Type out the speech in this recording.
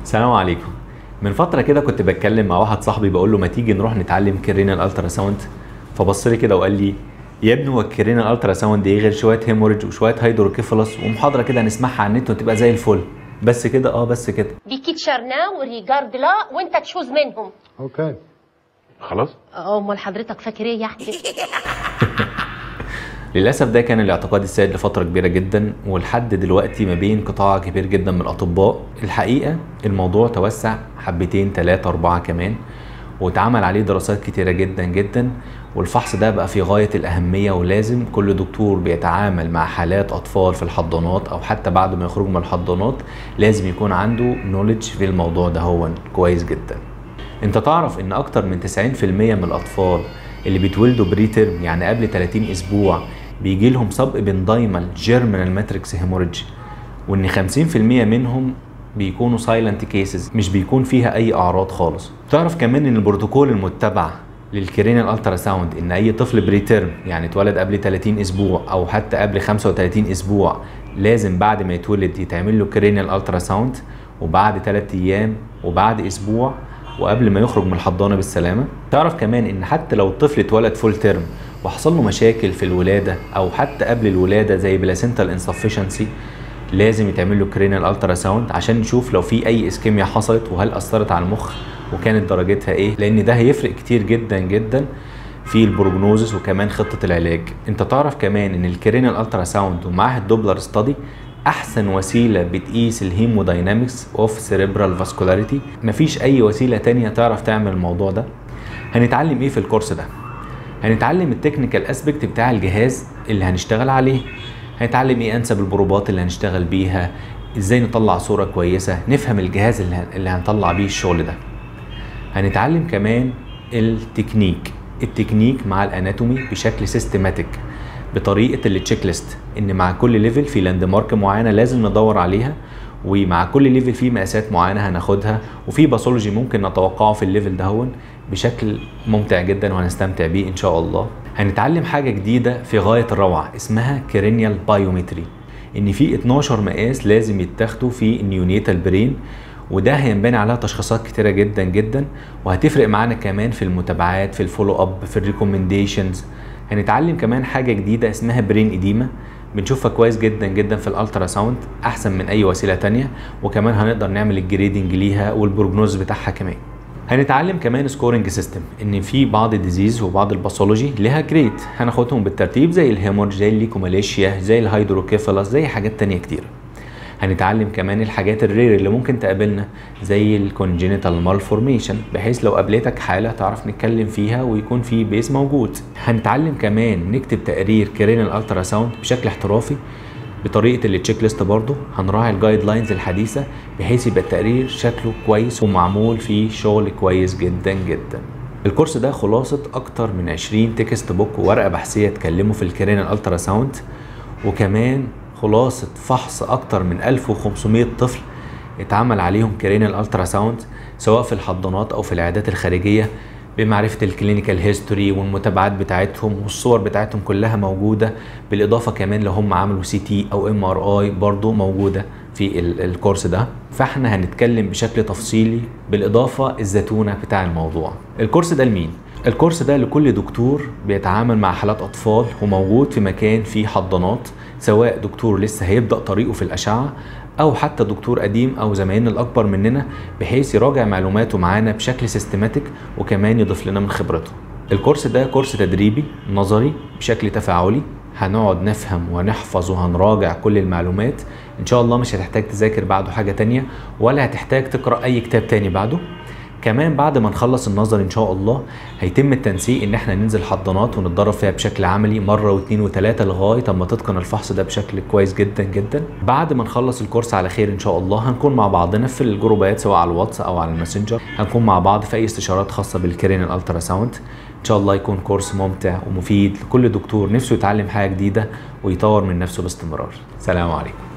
السلام عليكم من فتره كده كنت بتكلم مع واحد صاحبي بقول له ما تيجي نروح نتعلم كرينال الترا ساوند فبص لي كده وقال لي يا ابني هو الكرينال الترا ساوند ايه غير شويه هيموريدج وشويه هيدروكيفالوس ومحاضره كده هنسمعها على النت وتبقى زي الفل بس كده اه بس كده دي كيتشرنا وريجارد لا وانت تشوز منهم اوكي خلاص امال حضرتك فاكر ايه يعني للاسف ده كان الاعتقاد السائد لفتره كبيره جدا ولحد دلوقتي ما بين قطاع كبير جدا من الاطباء الحقيقه الموضوع توسع حبتين ثلاثه اربعه كمان واتعمل عليه دراسات كتيره جدا جدا والفحص ده بقى في غايه الاهميه ولازم كل دكتور بيتعامل مع حالات اطفال في الحضانات او حتى بعد ما يخرجوا من الحضانات لازم يكون عنده نوليدج في الموضوع ده هو كويس جدا انت تعرف ان اكتر من 90% من الاطفال اللي بيتولدوا بريترم يعني قبل 30 اسبوع بيجي لهم سب ابندايمال جيرمينال ماتريكس هيموريدج وان 50% منهم بيكونوا سايلنت كيسز مش بيكون فيها اي اعراض خالص تعرف كمان ان البروتوكول المتبع للكرينال الترا ساوند ان اي طفل بريترم يعني اتولد قبل 30 اسبوع او حتى قبل 35 اسبوع لازم بعد ما يتولد يتعمل له كرينال الترا ساوند وبعد 3 ايام وبعد اسبوع وقبل ما يخرج من الحضانه بالسلامه تعرف كمان ان حتى لو الطفل اتولد فول تيرم وحصل له مشاكل في الولاده او حتى قبل الولاده زي بلاسنتال انسفشنسي لازم يتعمل له كرينال الترا ساوند عشان نشوف لو في اي اسكيميا حصلت وهل اثرت على المخ وكانت درجتها ايه لان ده هيفرق كتير جدا جدا في البروجنوزس وكمان خطه العلاج انت تعرف كمان ان الكرينال الترا ساوند ومعاه الدوبلر ستادي احسن وسيله بتقيس الهيموداينامكس اوف سيريبرال فاسكولاريتي مفيش اي وسيله تانية تعرف تعمل الموضوع ده هنتعلم ايه في الكورس ده هنتعلم التكنيكال اسبكت بتاع الجهاز اللي هنشتغل عليه هنتعلم ايه انسب البروبات اللي هنشتغل بيها ازاي نطلع صوره كويسه نفهم الجهاز اللي اللي هنطلع بيه الشغل ده هنتعلم كمان التكنيك التكنيك مع الاناتومي بشكل سيستماتيك بطريقه التشيك ليست ان مع كل ليفل في لاند مارك معينه لازم ندور عليها ومع كل ليفل في مقاسات معينه هناخدها وفي باثولوجي ممكن نتوقعه في الليفل دهون بشكل ممتع جدا وهنستمتع بيه ان شاء الله هنتعلم حاجه جديده في غايه الروعه اسمها كرينيال بايومتري ان في 12 مقاس لازم يتاخدوا في النيونيتال برين وده هينبني عليها تشخيصات كتيره جدا جدا وهتفرق معانا كمان في المتابعات في الفولو اب في الريكومنديشنز هنتعلم كمان حاجه جديده اسمها برين اديما بنشوفها كويس جدا جدا في الالترا ساوند احسن من اي وسيله تانية وكمان هنقدر نعمل الجريدنج ليها والبروجنوز بتاعها كمان هنتعلم كمان سكورنج سيستم ان في بعض الديزيز وبعض الباثولوجي ليها جريد هناخدهم بالترتيب زي الهيمورج زي الليكوماليشيا زي الهيدروكيفالس زي حاجات تانية كتير هنتعلم كمان الحاجات الرير اللي ممكن تقابلنا زي الكونجينيتال مالفورميشن بحيث لو قابلتك حاله تعرف نتكلم فيها ويكون في بيس موجود هنتعلم كمان نكتب تقرير كرينال الترا ساوند بشكل احترافي بطريقه التشيك ليست برضه هنراعي الجايد لاينز الحديثه بحيث يبقى التقرير شكله كويس ومعمول فيه شغل كويس جدا جدا الكورس ده خلاصه اكتر من 20 تكست بوك وورقه بحثيه اتكلموا في الكرينال الترا ساوند وكمان خلاصة فحص أكتر من 1500 طفل اتعمل عليهم كرينال الترا ساوند سواء في الحضانات أو في العيادات الخارجية بمعرفة الكلينيكال هيستوري والمتابعات بتاعتهم والصور بتاعتهم كلها موجودة بالإضافة كمان لو هم عملوا سي تي أو ام ار اي برضه موجودة في الكورس ده فاحنا هنتكلم بشكل تفصيلي بالإضافة الزتونة بتاع الموضوع الكورس ده لمين؟ الكورس ده لكل دكتور بيتعامل مع حالات أطفال وموجود في مكان فيه حضانات سواء دكتور لسه هيبدا طريقه في الاشعه او حتى دكتور قديم او زمايلنا الاكبر مننا بحيث يراجع معلوماته معانا بشكل سيستماتيك وكمان يضيف لنا من خبرته الكورس ده كورس تدريبي نظري بشكل تفاعلي هنقعد نفهم ونحفظ وهنراجع كل المعلومات ان شاء الله مش هتحتاج تذاكر بعده حاجه تانية ولا هتحتاج تقرا اي كتاب تاني بعده كمان بعد ما نخلص النظر ان شاء الله هيتم التنسيق ان احنا ننزل حضانات ونتدرب فيها بشكل عملي مره واثنين وثلاثه لغايه اما تتقن الفحص ده بشكل كويس جدا جدا بعد ما نخلص الكورس على خير ان شاء الله هنكون مع بعضنا في الجروبات سواء على الواتس او على الماسنجر هنكون مع بعض في اي استشارات خاصه بالكرين الترا ساوند ان شاء الله يكون كورس ممتع ومفيد لكل دكتور نفسه يتعلم حاجه جديده ويطور من نفسه باستمرار سلام عليكم